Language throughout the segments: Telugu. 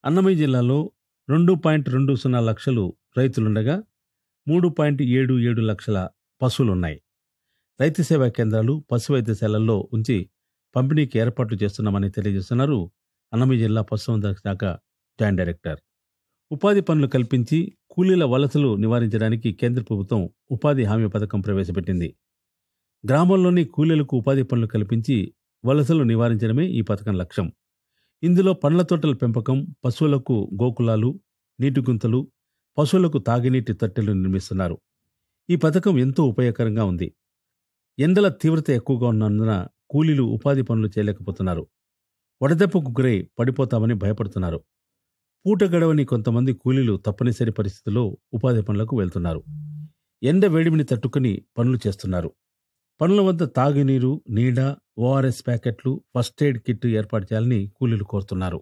అన్నమయ్య జిల్లాలో రెండు పాయింట్ రెండు సున్నా లక్షలు రైతులుండగా మూడు పాయింట్ ఏడు ఏడు లక్షల పశువులున్నాయి రైతు సేవా కేంద్రాలు పశు వైద్యశాలల్లో ఉంచి పంపిణీకి ఏర్పాట్లు చేస్తున్నామని తెలియజేస్తున్నారు అన్నమయ్య జిల్లా పశుసంవర్ధక శాఖ జాయింట్ డైరెక్టర్ ఉపాధి పనులు కల్పించి కూలీల వలసలు నివారించడానికి కేంద్ర ప్రభుత్వం ఉపాధి హామీ పథకం ప్రవేశపెట్టింది గ్రామాల్లోని కూలీలకు ఉపాధి పనులు కల్పించి వలసలు నివారించడమే ఈ పథకం లక్ష్యం ఇందులో పండ్ల తోటల పెంపకం పశువులకు గోకులాలు నీటి గుంతలు పశువులకు తాగినీటి తట్టెలు నిర్మిస్తున్నారు ఈ పథకం ఎంతో ఉపయోగకరంగా ఉంది ఎండల తీవ్రత ఎక్కువగా ఉన్నందున కూలీలు ఉపాధి పనులు చేయలేకపోతున్నారు వడదెబ్బకు గురై పడిపోతామని భయపడుతున్నారు పూట గడవని కొంతమంది కూలీలు తప్పనిసరి పరిస్థితుల్లో ఉపాధి పనులకు వెళ్తున్నారు ఎండ వేడిమిని తట్టుకుని పనులు చేస్తున్నారు పనుల వద్ద తాగునీరు నీడ ఓఆర్ఎస్ ప్యాకెట్లు ఫస్ట్ ఎయిడ్ కిట్ ఏర్పాటు చేయాలని కూలీలు కోరుతున్నారు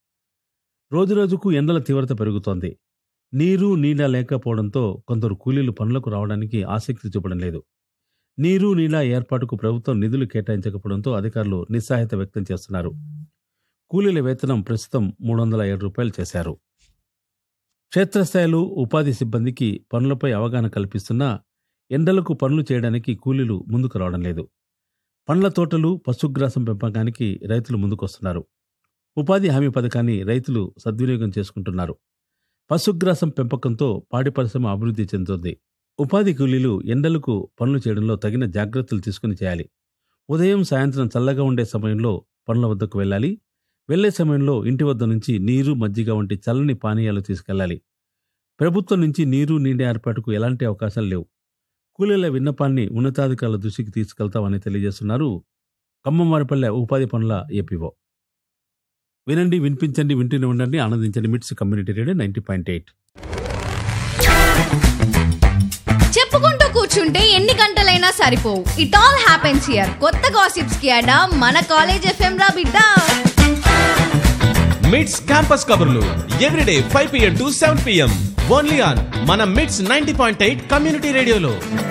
రోజురోజుకు ఎండల తీవ్రత పెరుగుతోంది నీరు నీడ లేకపోవడంతో కొందరు కూలీలు పనులకు రావడానికి ఆసక్తి చూపడం లేదు నీరు నీడ ఏర్పాటుకు ప్రభుత్వం నిధులు కేటాయించకపోవడంతో అధికారులు నిస్సహాయత వ్యక్తం చేస్తున్నారు కూలీల వేతనం ప్రస్తుతం మూడు వందల ఏడు రూపాయలు చేశారు క్షేత్రస్థాయిలో ఉపాధి సిబ్బందికి పనులపై అవగాహన కల్పిస్తున్నా ఎండలకు పనులు చేయడానికి కూలీలు ముందుకు రావడం లేదు పండ్ల తోటలు పశుగ్రాసం పెంపకానికి రైతులు ముందుకొస్తున్నారు ఉపాధి హామీ పథకాన్ని రైతులు సద్వినియోగం చేసుకుంటున్నారు పశుగ్రాసం పెంపకంతో పాడి పరిశ్రమ అభివృద్ధి చెందుతుంది ఉపాధి కూలీలు ఎండలకు పనులు చేయడంలో తగిన జాగ్రత్తలు తీసుకుని చేయాలి ఉదయం సాయంత్రం చల్లగా ఉండే సమయంలో పనుల వద్దకు వెళ్ళాలి వెళ్లే సమయంలో ఇంటి వద్ద నుంచి నీరు మజ్జిగ వంటి చల్లని పానీయాలు తీసుకెళ్లాలి ప్రభుత్వం నుంచి నీరు నీటి ఏర్పాటుకు ఎలాంటి అవకాశాలు లేవు కూలీల విన్నపాన్ని ఉన్నతాధికారుల దృష్టికి తీసుకెళ్తామని తెలియజేస్తున్నారు ఖమ్మంవారిపల్లె ఉపాధి పనుల ఏపీఓ వినండి వినిపించండి వింటూనే ఉండండి ఆనందించండి MITS community radio ninety point eight చెప్పుకుంటూ కూర్చుంటే ఎన్ని గంటలైనా సరిపోవు ఇట్ ఆల్ హ్యాపెన్స్ హియర్ కొత్త గాసిప్స్ కి అడా మన కాలేజ్ ఎఫ్ఎం రా బిడ్డ మిడ్స్ క్యాంపస్ కబుర్లు everyday five PM to seven PM only on మన MITS ninety point eight community రేడియోలో